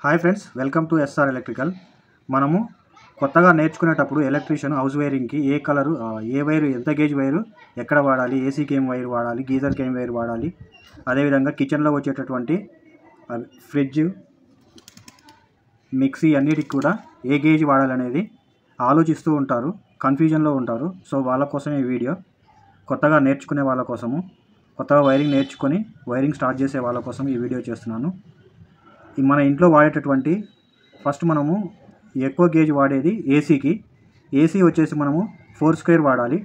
hi friends welcome to SR electrical మనము కొత్తగా నేర్చుకునేటప్పుడు ఎలక్ట్రీషియన్ హౌస్ వైరింగ్కి ఏ కలరు ఆ, ఏ వైరు ఎంత గేజ్ వైరు ఎక్కడ వాడాలి ఏసీకి ఏం వైర్ వాడాలి గీజర్కి ఏం వైర్ వాడాలి అదేవిధంగా కిచెన్లో వచ్చేటటువంటి ఆ, ఫ్రిడ్జ్ మిక్సీ అన్నిటికి కూడా ఏ గేజ్ వాడాలనేది ఆలోచిస్తూ ఉంటారు కన్ఫ్యూజన్లో ఉంటారు సో వాళ్ళ కోసమే ఈ వీడియో కొత్తగా నేర్చుకునే వాళ్ళ కోసము కొత్తగా వైరింగ్ నేర్చుకొని వైరింగ్ స్టార్ట్ చేసే వాళ్ళ కోసం ఈ వీడియో చేస్తున్నాను ఈ మన ఇంట్లో వాడేటటువంటి ఫస్ట్ మనము ఎక్కువ గేజ్ వాడేది ఏసీకి ఏసీ వచ్చేసి మనము ఫోర్ స్క్వేర్ వాడాలి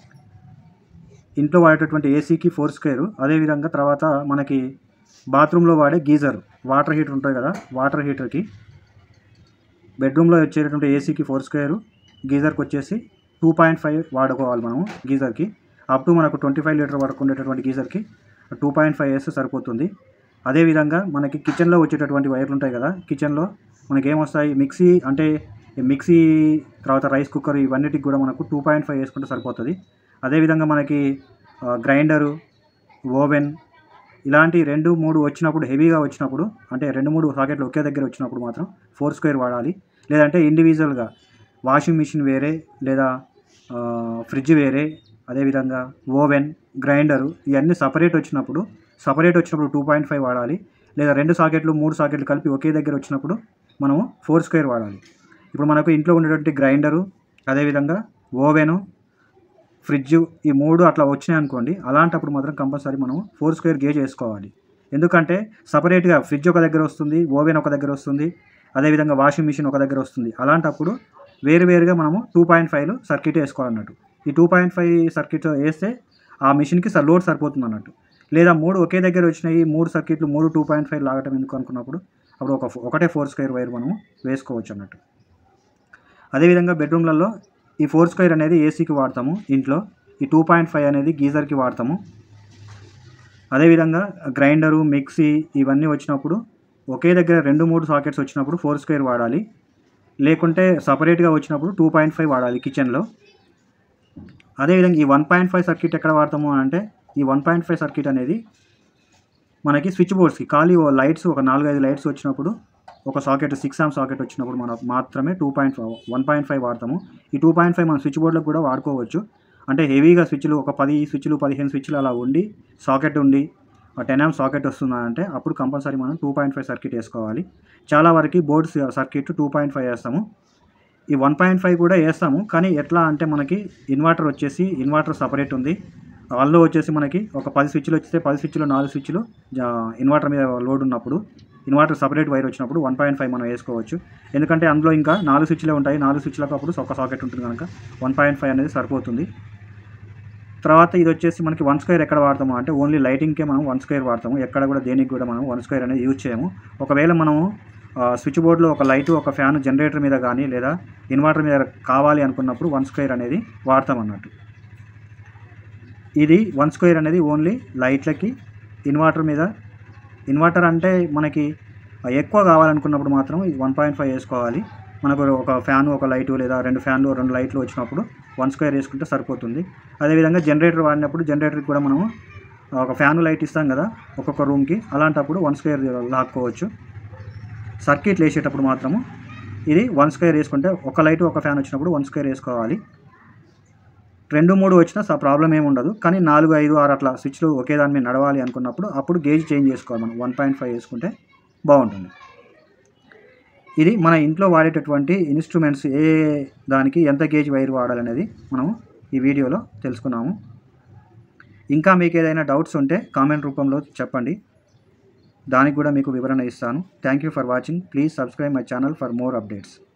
ఇంట్లో వాడేటటువంటి ఏసీకి ఫోర్ స్క్వేర్ అదేవిధంగా తర్వాత మనకి బాత్రూంలో వాడే గీజర్ వాటర్ హీటర్ ఉంటుంది కదా వాటర్ హీటర్కి బెడ్రూమ్లో వచ్చేటటువంటి ఏసీకి ఫోర్ స్క్వేర్ గీజర్కి వచ్చేసి టూ పాయింట్ ఫైవ్ వాడుకోవాలి మనము గీజర్కి అప్ టు మనకు ట్వంటీ ఫైవ్ లీటర్ వరకు ఉండేటటువంటి గీజర్కి టూ పాయింట్ ఫైవ్ వేస్తే సరిపోతుంది అదేవిధంగా మనకి కిచెన్లో వచ్చేటటువంటి వైర్లు ఉంటాయి కదా కిచెన్లో మనకి ఏమొస్తాయి మిక్సీ అంటే ఈ మిక్సీ తర్వాత రైస్ కుక్కర్ ఇవన్నిటికి కూడా మనకు టూ పాయింట్ ఫైవ్ వేసుకుంటే సరిపోతుంది అదేవిధంగా మనకి ఆ, గ్రైండరు ఓవెన్ ఇలాంటి రెండు మూడు వచ్చినప్పుడు హెవీగా వచ్చినప్పుడు అంటే రెండు మూడు సాకెట్లు ఒకే దగ్గర వచ్చినప్పుడు మాత్రం ఫోర్ స్క్వేర్ వాడాలి లేదంటే ఇండివిజువల్గా వాషింగ్ మిషన్ వేరే లేదా ఆ, ఫ్రిడ్జ్ వేరే అదేవిధంగా ఓవెన్ గ్రైండరు ఇవన్నీ సపరేట్ వచ్చినప్పుడు సపరేట్ వచ్చినప్పుడు టూ పాయింట్ ఫైవ్ వాడాలి లేదా రెండు సాకెట్లు మూడు సాకెట్లు కలిపి ఒకే దగ్గర వచ్చినప్పుడు మనము ఫోర్ స్క్వేర్ వాడాలి ఇప్పుడు మనకు ఇంట్లో ఉండేటువంటి గ్రైండరు అదేవిధంగా ఓవెను ఫ్రిడ్జ్ ఈ మూడు అట్లా వచ్చినాయి అనుకోండి అలాంటప్పుడు మాత్రం కంపల్సరీ మనం ఫోర్ స్క్వేర్ గేజ్ వేసుకోవాలి ఎందుకంటే సపరేట్గా ఫ్రిడ్జ్ ఒక దగ్గర వస్తుంది ఓవెన్ ఒక దగ్గర వస్తుంది అదేవిధంగా వాషింగ్ మిషన్ ఒక దగ్గర వస్తుంది అలాంటప్పుడు వేరువేరుగా మనము టూ పాయింట్ ఫైవ్ సర్క్యూట్ వేసుకోవాలన్నట్టు ఈ టూ పాయింట్ ఫైవ్ సర్క్యూట్ వేస్తే ఆ మిషన్కి స లోడ్ సరిపోతుంది అన్నట్టు లేదా మూడు ఒకే దగ్గర వచ్చినాయి మూడు సర్క్యూట్లు మూడు టూ పాయింట్ ఫైవ్ లాగటం ఎందుకు అనుకున్నప్పుడు అప్పుడు ఒక ఒకటే ఫోర్ స్క్వేర్ వైర్ మనము వేసుకోవచ్చు అన్నట్టు అదేవిధంగా బెడ్రూమ్లలో ఈ ఫోర్ స్క్వేర్ అనేది ఏసీకి వాడతాము ఇంట్లో ఈ టూ పాయింట్ ఫైవ్ అనేది గీజర్కి వాడతాము అదేవిధంగా గ్రైండరు మిక్సీ ఇవన్నీ వచ్చినప్పుడు ఒకే దగ్గర రెండు మూడు సాకెట్స్ వచ్చినప్పుడు ఫోర్ స్క్వేర్ వాడాలి లేకుంటే సపరేట్గా వచ్చినప్పుడు టూ పాయింట్ ఫైవ్ వాడాలి కిచెన్లో అదేవిధంగా ఈ వన్ పాయింట్ ఫైవ్ సర్క్యూట్ ఎక్కడ వాడతాము అని అంటే ఈ వన్ పాయింట్ ఫైవ్ సర్క్యూట్ అనేది మనకి స్విచ్ బోర్డ్స్కి ఖాళీ ఓ లైట్స్ ఒక నాలుగైదు లైట్స్ వచ్చినప్పుడు ఒక సాకెట్ సిక్స్ ఆమ్ సాకెట్ వచ్చినప్పుడు మనం మాత్రమే two point five one point five వాడతాము ఈ టూ పాయింట్ ఫైవ్ మనం స్విచ్ బోర్డులకు కూడా వాడుకోవచ్చు అంటే హెవీగా స్విచ్లు ఒక పది స్విచ్లు పదిహేను స్విచ్లు అలా ఉండి సాకెట్ ఉండి టెన్ ఆమ్ సాకెట్ వస్తుందంటే అప్పుడు కంపల్సరీ మనం టూ పాయింట్ ఫైవ్ సర్క్యూట్ వేసుకోవాలి చాలా వరకు boards circuit two point five వేస్తాము ఈ వన్ పాయింట్ ఫైవ్ కూడా వేస్తాము కానీ ఎట్లా అంటే మనకి ఇన్వర్టర్ వచ్చేసి ఇన్వర్టర్ సపరేట్ ఉంది అందులో వచ్చేసి మనకి ఒక పది స్విచ్లు వస్తే పది స్విచ్లు నాలుగు స్విచ్లు జా- ఇన్వర్టర్ మీద లోడ్ ఉన్నప్పుడు ఇన్వర్టర్ సపరేట్ వైర్ వచ్చినప్పుడు వన్ పాయింట్ ఫైవ్ మనం వేసుకోవచ్చు ఎందుకంటే అందులో ఇంకా నాలుగు స్విచ్లే ఉంటాయి నాలుగు స్విచ్లకు అప్పుడు ఒక సాకెట్ ఉంటుంది కనుక వన్ పాయింట్ ఫైవ్ అనేది సరిపోతుంది తర్వాత ఇది వచ్చేసి మనకి వన్ స్క్వేర్ ఎక్కడ వాడతాము అంటే ఓన్లీ లైటింగ్కే మనం వన్ స్క్వేర్ వాడతాము ఎక్కడ కూడా దేనికి కూడా మనం వన్ స్క్వేర్ అనేది యూజ్ చేయము ఒకవేళ మనము ఆ, స్విచ్ బోర్డులో ఒక లైట్ ఒక ఫ్యాన్ జనరేటర్ మీద కానీ లేదా ఇన్వర్టర్ మీద కావాలి అనుకున్నప్పుడు వన్ స్క్వేర్ అనేది వాడతాం అన్నట్టు ఇది వన్ స్క్వేర్ అనేది ఓన్లీ లైట్లకి ఇన్వర్టర్ మీద ఇన్వర్టర్ అంటే మనకి ఎక్కువ కావాలనుకున్నప్పుడు మాత్రం వన్ పాయింట్ ఫైవ్ వేసుకోవాలి మనకు ఒక ఫ్యాన్ ఒక లైటు లేదా రెండు ఫ్యాన్లు రెండు లైట్లు వచ్చినప్పుడు వన్ స్క్వేర్ వేసుకుంటే సరిపోతుంది అదేవిధంగా జనరేటర్ వాడినప్పుడు జనరేటర్కి కూడా మనము ఒక ఫ్యాన్ లైట్ ఇస్తాం కదా ఒక్కొక్క రూమ్కి అలాంటప్పుడు వన్ స్క్వేర్ లాక్కోవచ్చు సర్క్యూట్లు వేసేటప్పుడు మాత్రము ఇది వన్ స్క్వేర్ వేసుకుంటే ఒక లైట్ ఒక ఫ్యాన్ వచ్చినప్పుడు వన్ స్క్వేర్ వేసుకోవాలి రెండు మూడు వచ్చినా స ప్రాబ్లం ఏమి ఉండదు కానీ నాలుగు ఐదు ఆరు అట్లా స్విచ్లు ఒకే దాని మీద నడవాలి అనుకున్నప్పుడు అప్పుడు గేజ్ చేంజ్ చేసుకోవాలి మనం వన్ పాయింట్ ఫైవ్ వేసుకుంటే బాగుంటుంది ఇది మన ఇంట్లో వాడేటటువంటి ఇన్స్ట్రుమెంట్స్ ఏ దానికి ఎంత గేజ్ వైర్ వాడాలనేది మనం ఈ వీడియోలో తెలుసుకున్నాము ఇంకా మీకు ఏదైనా డౌట్స్ ఉంటే కామెంట్ రూపంలో చెప్పండి దానికి కూడా మీకు వివరణ ఇస్తాను thank you for watching please subscribe my channel for more updates